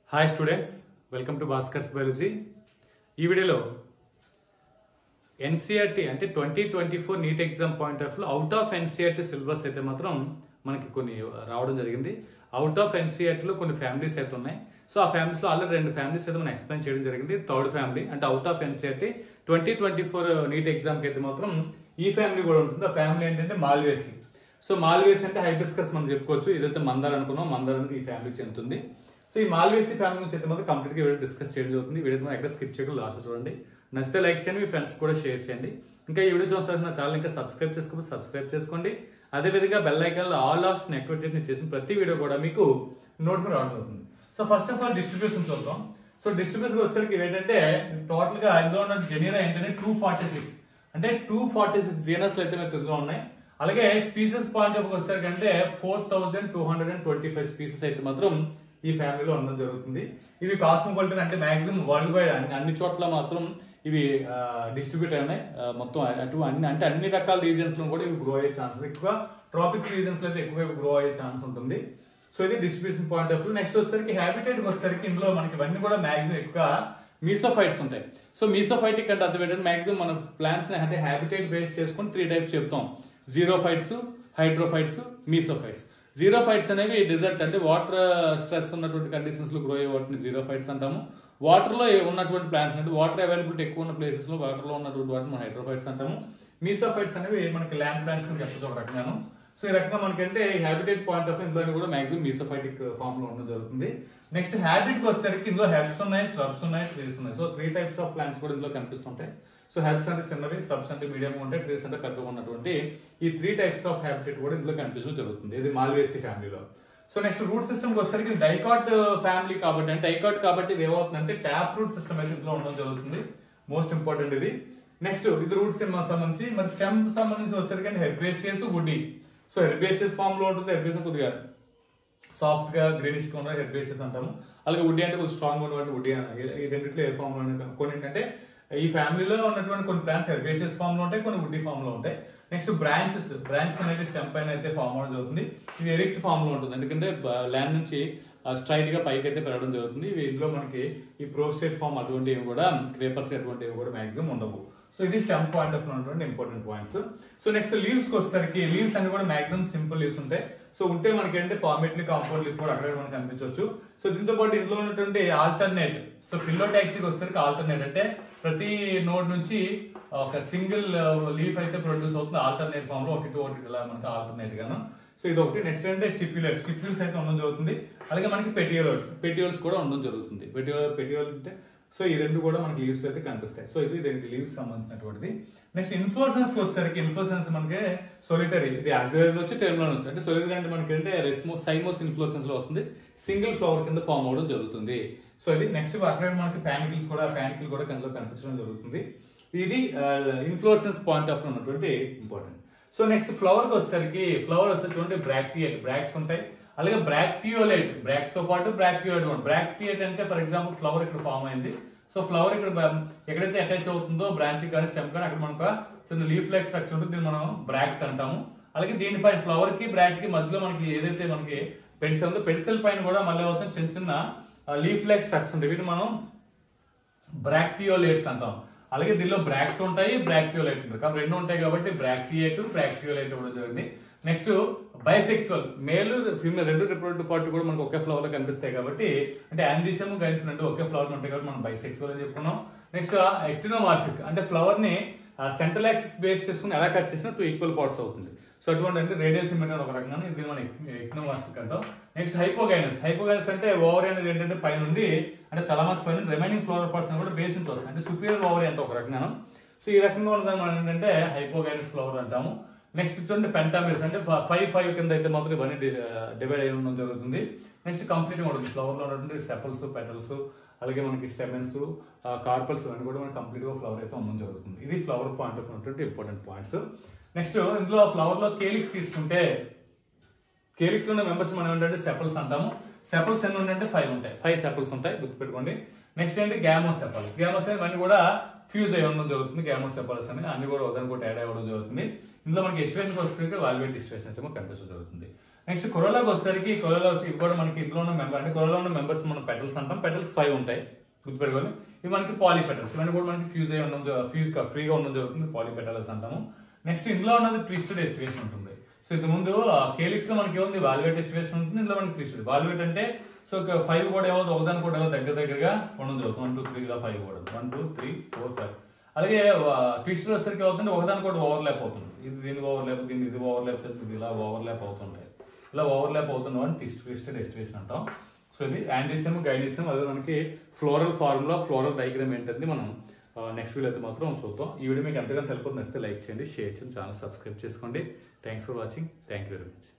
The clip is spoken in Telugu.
Hi students welcome to Bhaskar's biology ఈ వీడియోలో ఎన్సీఆర్టీ అంటే twenty twenty four NEET exam point of out of NCERT syllabus అయితే మాత్రం మనకి కొన్ని రావడం జరిగింది అవుట్ ఆఫ్ ఎన్సీఆర్టీలో కొన్ని ఫ్యామిలీస్ అయితే ఉన్నాయి సో ఆ ఫ్యామిలీస్లో ఆల్రెడీ రెండు ఫ్యామిలీస్ అయితే మనం ఎక్స్ప్లెయిన్ చేయడం జరిగింది థర్డ్ ఫ్యామిలీ అంటే out of NCERT twenty twenty four NEET ఎగ్జామ్కి అయితే మాత్రం ఈ ఫ్యామిలీ కూడా ఉంటుంది ఆ ఫ్యామిలీ ఏంటంటే మాల్వేసి సో మాల్వేసి అంటే హైబిస్కస్ మనం చెప్పుకోవచ్చు ఇదైతే మందార్ అనుకున్నాం మందార్ అనేది ఈ ఫ్యామిలీ చెందుతుంది సో ఈ మాల్వేసి ఫ్యామిలీ నుంచి అయితే మాత్రం కంప్లీట్ గా వీడియో డిస్కస్ చేయడం జరుగుతుంది వీడియో మనం ఎక్కడ స్కిప్ చేయకుండా లాస్ట్ చూడండి నచ్చితే లైక్ చేయండి మీ ఫ్రెండ్స్ కూడా షేర్ చేయండి ఇంకా ఈ వీడియో చూసాల్సిన నా ఛానల్ ఇంకా సబ్స్క్రైబ్ చేసుకోవచ్చు సబ్స్క్రైబ్ చేసుకోండి అదే విధంగా bell icon all of activate చేసి నేను చేసిన ప్రతి వీడియో కూడా మీకు నోటిఫై రావడం అవుతుంది so first of all distribution చూద్దాం సో డిస్ట్రిబ్యూషన్ వచ్చేసరికి ఏంటంటే టోటల్ గా ఇందులో ఉన్న జెనియరా ఏంటంటే టూ ఫార్టీ సిక్స్ అంటే టూ ఫార్టీ సిక్స్ జీనస్ అయితే మీకు ఇందులో ఉన్నాయి అలాగే స్పీసెస్ పాయింట్ ఆఫ్ వచ్చేసరికి అంటే four thousand two hundred and twenty five species అయితే మాత్రం ఈ ఫ్యామిలీలో ఉండడం జరుగుతుంది ఇవి కాస్మోపాలిటన్ అంటే మాక్సిమం వరల్డ్ వైడ్ అన్ని అన్ని చోట్ల మాత్రం ఇవి డిస్ట్రిబ్యూట్ అయినాయి ఆ, మొత్తం అటు అన్ని అంటే అన్ని రకాల రీజన్స్ లో కూడా ఇవి గ్రో అయ్యే ఛాన్స్ ఉంది ఎక్కువ ట్రాపిక్స్ రీజన్స్ లో అయితే ఎక్కువ గ్రో అయ్యే ఛాన్స్ ఉంటుంది సో ఇది distribution point of view next వచ్చేసరికి హ్యాబిటేట్ వచ్చేసరికి ఇందులో మనకి ఇవన్నీ కూడా మాక్సిమం ఎక్కువ మీసోఫైట్స్ ఉంటాయి సో మీసోఫైటిక్ అంటే అర్థం ఏంటంటే మాక్సిమం మన ప్లాంట్స్ అంటే హ్యాబిటేట్ బేస్ చేసుకొని త్రీ టైప్స్ చెప్తాం జీరోఫైట్స్ హైడ్రోఫైట్స్ మీసోఫైట్స్ జీరోఫైట్స్ అనేవి డిజర్ట్ అంటే వాటర్ స్ట్రెస్ ఉన్నటువంటి కండిషన్స్ లో గ్రో అయ్యే వాటిని జీరోఫైట్స్ అంటాము వాటర్ లో ఉన్నటువంటి ప్లాంట్స్ అంటే వాటర్ అవైలబిలిటీ ఎక్కువ ఉన్న ప్లేసెస్ లో వాటర్ లో ఉన్నటువంటి వాటిని మనం హైడ్రోఫైట్స్ అంటాము మీసోఫైట్స్ అనేవి మనకి ల్యాండ్ ప్లాంట్స్ కింద చెప్పచ్చు ఒక రకంగాను సో ఈ రకంగా మనకంటే హ్యాబిటేట్ పాయింట్ ఆఫ్ ఇందులో కూడా మాక్సిమం మీసోఫైటిక్ ఫామ్ లో ఉండడం జరుగుతుంది నెక్స్ట్ హ్యాబిట్ కి వచ్చేసరికి ఇందులో హెర్బ్స్ ఉన్నాయి స్రబ్స్ ఉన్నాయి ట్రీస్ ఉన్నాయి so three types of plants కూడా ఇందులో కనిపిస్తుంటాయి సో హెర్బ్స్ అంటే చిన్నవి స్రబ్స్ అంటే మీడియం ఉంటాయి ట్రీస్ అంటే పెద్దగా ఉన్నటువంటి ఈ త్రీ టైప్స్ ఆఫ్ హ్యాబిటేట్ కూడా ఇందులో కనిపిస్తూ జరుగుతుంది ఇది మాల్వేసి ఫ్యామిలీలో సో నెక్స్ట్ రూట్ సిస్టమ్ కి వచ్చేసరికి డైకాట్ ఫ్యామిలీ కాబట్టి అంటే డైకాట్ కాబట్టి ఇది ఏమవుతుందంటే ట్యాప్ రూట్ సిస్టమ్ అయితే ఇందులో ఉండడం జరుగుతుంది మోస్ట్ ఇంపార్టెంట్ ఇది నెక్స్ట్ ఇది రూట్స్ సంబంధించి మరి స్టెమ్ సంబంధించి వచ్చేసరికి హెర్బేసియస్ వుడ్డీ సో హెర్బేసియస్ ఫామ్ లో ఉంటుంది హెర్బేసియస్ కొద్దిగా సాఫ్ట్ గా గ్రీనిష్ గా ఉన్న హెర్బేసియస్ అంటాము అలాగే వుడ్డీ అంటే కొంచెం స్ట్రాంగ్ ఉన్నటువంటి వుడ్డీ ఈ రెండిట్లో ఏ ఫామ్ లో ఉన్నాయి. కొన్ని ఏంటంటే ఈ ఫ్యామిలీలో ఉన్నటువంటి కొన్ని ప్లాంట్స్ హెర్బేసియస్ ఫామ్ లో ఉంటాయి కొన్ని వుడ్డీ ఫామ్ లో ఉంటాయి నెక్స్ట్ బ్రాంచెస్ బ్రాంచ్ అనేది స్టెమ్ పైన అయితే ఫామ్ అవడం జరుగుతుంది ఇది ఎరిక్ట్ ఫామ్ లో ఉంటుంది ఎందుకంటే ల్యాండ్ నుంచి స్ట్రైట్ గా పైకి అయితే పెరగడం జరుగుతుంది ఇవి ఇందులో మనకి ఈ ప్రోస్టేట్ ఫామ్ అటువంటివి కూడా క్రేపర్స్ అటువంటివి కూడా మాక్సిమం ఉండవు సో ఇది స్టెమ్ పాయింట్ ఆఫ్ ఉన్నటువంటి important points so next leaves కి వచ్చేసరికి లీవ్స్ అన్ని కూడా మాక్సిమం సింపుల్ లీవ్స్ ఉంటాయి సో ఉంటే మనకి ఏంటంటే పామెట్లీ కాంపౌండ్ లీఫ్ కూడా అక్కడ మనకి కనిపించవచ్చు సో దీంతో పాటు ఇందులో ఉన్నటువంటి ఆల్టర్నేట్ సో ఫిల్లో ట్యాక్సీకి వచ్చేసరికి ఆల్టర్నేట్ అంటే ప్రతి నోడ్ నుంచి ఒక సింగిల్ లీఫ్ అయితే ప్రొడ్యూస్ అవుతుంది ఆల్టర్నేట్ ఫామ్ లో ఒకటి ఒకటి ఇలా మనకి ఆల్టర్నేట్ గాను సో ఇది ఒకటి నెక్స్ట్ అంటే స్టిప్యులేట్ స్టిప్యూల్స్ అయితే ఉండడం జరుగుతుంది అలాగే మనకి పెటియోల్స్ పెటియోల్స్ కూడా ఉండడం జరుగుతుంది పెటియోల్ పెటియోల్ అంటే సో ఈ రెండు కూడా మనకి లీవ్స్ అయితే కనిపిస్తాయి సో ఇది దీనికి లీవ్స్ సంబంధించినటువంటిది నెక్స్ట్ ఇన్ఫ్లోసెన్స్ వచ్చేసరికి ఇన్ఫ్లోసెన్స్ మనకి సొలిటరీ ఇది యాక్సిడెంట్ వచ్చి టెర్మినల్ వచ్చి అంటే సొలిటరీ అంటే మనకి అంటే రెస్మో సైమోస్ ఇన్ఫ్లోసెన్స్ లో వస్తుంది సింగిల్ ఫ్లవర్ కింద ఫామ్ అవడం జరుగుతుంది సో ఇది నెక్స్ట్ అక్కడ మనకి ప్యానికిల్స్ కూడా ప్యానికిల్ కూడా కింద కనిపించడం జరుగుతుంది ఇది ఇన్ఫ్లోసెన్స్ పాయింట్ ఆఫ్ ఉన్నటువంటి ఇంపార్టెంట్ సో నెక్స్ట్ ఫ్లవర్ కి వచ్చేసరికి ఫ్లవర్ వస్తే చూడండి బ్రాక్టియల్ బ్రాక్స్ ఉంటాయి అలాగే బ్రాక్టియోలైట్ బ్రాక్ తో పాటు బ్రాక్టియోలైట్ కూడా బ్రాక్టియేట్ అంటే ఫర్ ఎగ్జాంపుల్ ఫ్లవర్ ఇక్కడ ఫామ్ అయింది సో ఫ్లవర్ ఇక్కడ బ- ఎక్కడైతే అటాచ్ అవుతుందో బ్రాంచ్ కానీ స్టెమ్ కానీ అక్కడ మనకు చిన్న లీఫ్ లైక్ స్ట్రక్చర్ ఉంటుంది దీన్ని మనం బ్రాక్ట్ అంటాము అలాగే దీనిపై ఫ్లవర్ కి బ్రాక్ట్ కి మధ్యలో మనకి ఏదైతే మనకి పెన్సిల్ ఉందో పెన్సిల్ పైన కూడా మళ్ళీ అవుతుంది చిన్న చిన్న లీఫ్ లైక్ స్ట్రక్చర్స్ ఉంటాయి వీటిని మనం బ్రాక్టియోలేట్స్ అంటాం అలాగే దీనిలో బ్రాక్ట్ ఉంటాయి బ్రాక్టియోలైట్ ఉంటాయి కాబట్టి రెండు ఉంటాయి కాబట్టి బ్రాక్టియేట్ బ్రాక్టియోలైట్ కూడా జరిగింది నెక్స్ట్ బైసెక్సువల్ మేల్ ఫీమేల్ రెండు రిప్రొడక్టివ్ పార్ట్ కూడా మనకు ఒకే ఫ్లవర్ లో కనిపిస్తాయి కాబట్టి అంటే ఆండిసమ్ గైన్స్ రెండు ఒకే ఫ్లవర్ ఉంటాయి కాబట్టి మనం బైసెక్సువల్ అని చెప్పుకున్నాం నెక్స్ట్ ఎక్టినోమార్ఫిక్ అంటే ఫ్లవర్ ని సెంట్రల్ యాక్సిస్ బేస్ చేసుకుని ఎలా కట్ చేసినా టూ ఈక్వల్ పార్ట్స్ అవుతుంది సో అటువంటి అంటే రేడియల్ సిమెంట్ ఒక రకంగా ఇది మనం ఎక్నోమార్ఫిక్ అంటాం నెక్స్ట్ హైపోగైనస్ హైపోగైనస్ అంటే ఓవర్ అనేది ఏంటంటే పైన ఉంది అంటే తలమాస్ పైన రిమైనింగ్ ఫ్లోర్ పార్ట్స్ కూడా బేస్ ఉంటుంది వస్తుంది అంటే సుపీరియర్ ఓవర్ అంటే ఒక రకంగా సో ఈ రకంగా ఉన్నదాన్ని మనం ఏంటంటే హైపోగైనస్ ఫ్లవర్ అంటాము నెక్స్ట్ చూడండి పెంటామిల్స్ అంటే ఫైవ్ ఫైవ్ కింద అయితే మాత్రం ఇవన్నీ డివైడ్ అయి ఉండడం జరుగుతుంది నెక్స్ట్ కంప్లీట్ ఉంటుంది ఫ్లవర్ లో ఉన్నటువంటి సెపల్స్ పెటల్స్ అలాగే మనకి స్టెమెన్స్ కార్పల్స్ అన్ని కూడా మనకి కంప్లీట్ గా ఫ్లవర్ అయితే ఉండడం జరుగుతుంది ఇది ఫ్లవర్ పాయింట్ ఆఫ్ ఉన్నటువంటి ఇంపార్టెంట్ పాయింట్స్ నెక్స్ట్ ఇందులో ఫ్లవర్ లో కేలిక్స్ తీసుకుంటే కేలిక్స్ ఉన్న మెంబర్స్ మనం ఏంటంటే సెపల్స్ అంటాము సెపల్స్ ఎన్ని ఉంటాయంటే ఫైవ్ ఉంటాయి ఫైవ్ సెపల్స్ ఉంటాయి గుర్తుపెట్టుకోండి నెక్స్ట్ ఏంటి గ్యామో సెపల్స్ గ్యామో సెపల్స్ అన్ని కూడా ఫ్యూజ్ అయి ఉండడం జరుగుతుంది గ్యామో సెపల్స్ అని అన్ని కూడా ఒకదాని కూడా యాడ్ అవ్వడం జరుగుతుంది ఇందులో మనకి ఎస్టివేషన్ వస్తుంది వాల్వేట్ డిస్టివేషన్ అయితే కనిపించడం జరుగుతుంది నెక్స్ట్ కొరలోకి వచ్చేసరికి కొరలో ఇవి కూడా మనకి ఇందులో ఉన్న మెంబర్ అంటే కొరలో ఉన్న మెంబర్స్ మనం పెటల్స్ అంటాం పెటల్స్ ఫైవ్ ఉంటాయి గుర్తుపెట్టుకోవాలి ఇవి మనకి పాలీ పెటల్స్ ఇవన్నీ కూడా మనకి ఫ్యూజ్ అయ్యి ఉండడం ఫ్యూజ్ ఫ్రీగా ఉండడం జరుగుతుంది పాలీ పెటల్స్ అంటాము నెక్స్ట్ ఇందులో ఉన్నది ట్విస్టెడ్ ఎస్టివేషన్ ఉంటుంది సో ఇంత ముందు కేలిక్స్ లో మనకి ఏముంది వాల్యుయేట్ ఎస్టివేషన్ ఉంటుంది ఇందులో మనకి ట్విస్టెడ్ వాల్యుయేట్ అంటే సో ఫైవ్ కూడా ఏమవుతుంది ఒకదాని కూడా ఏమో దగ్గర దగ్గరగా ఉండడం జరుగుతుంది వన్ టూ త్రీ ఇలా ఫైవ్ కూడా one two three four five అలాగే ట్విస్టర్ వచ్చేసరికి అవుతుంది ఒకదాని కూడా ఓవర్లాప్ అవుతుంది ఇది దీనికి ఓవర్లాప్ దీనికి ఇది ఓవర్లాప్ ఇది ఇలా ఓవర్లాప్ అవుతుంటాయి ఇలా ఓవర్లాప్ అవుతున్నాం అని ట్విస్ట్ ట్విస్టెడ్ ఎస్టివేషన్ అంటాం సో ఇది యాండిసియం గైనిసియం అదే మనకి ఫ్లోరల్ ఫార్ములా ఫ్లోరల్ డయాగ్రామ్ ఏంటంటే మనం నెక్స్ట్ వీడియో అయితే మాత్రం చూద్దాం ఈ వీడియో మీకు ఎంతగానో తెలుపుతుంది నచ్చితే లైక్ చేయండి షేర్ చేయండి ఛానల్ సబ్స్క్రైబ్ చేసుకోండి thanks for watching thank you very much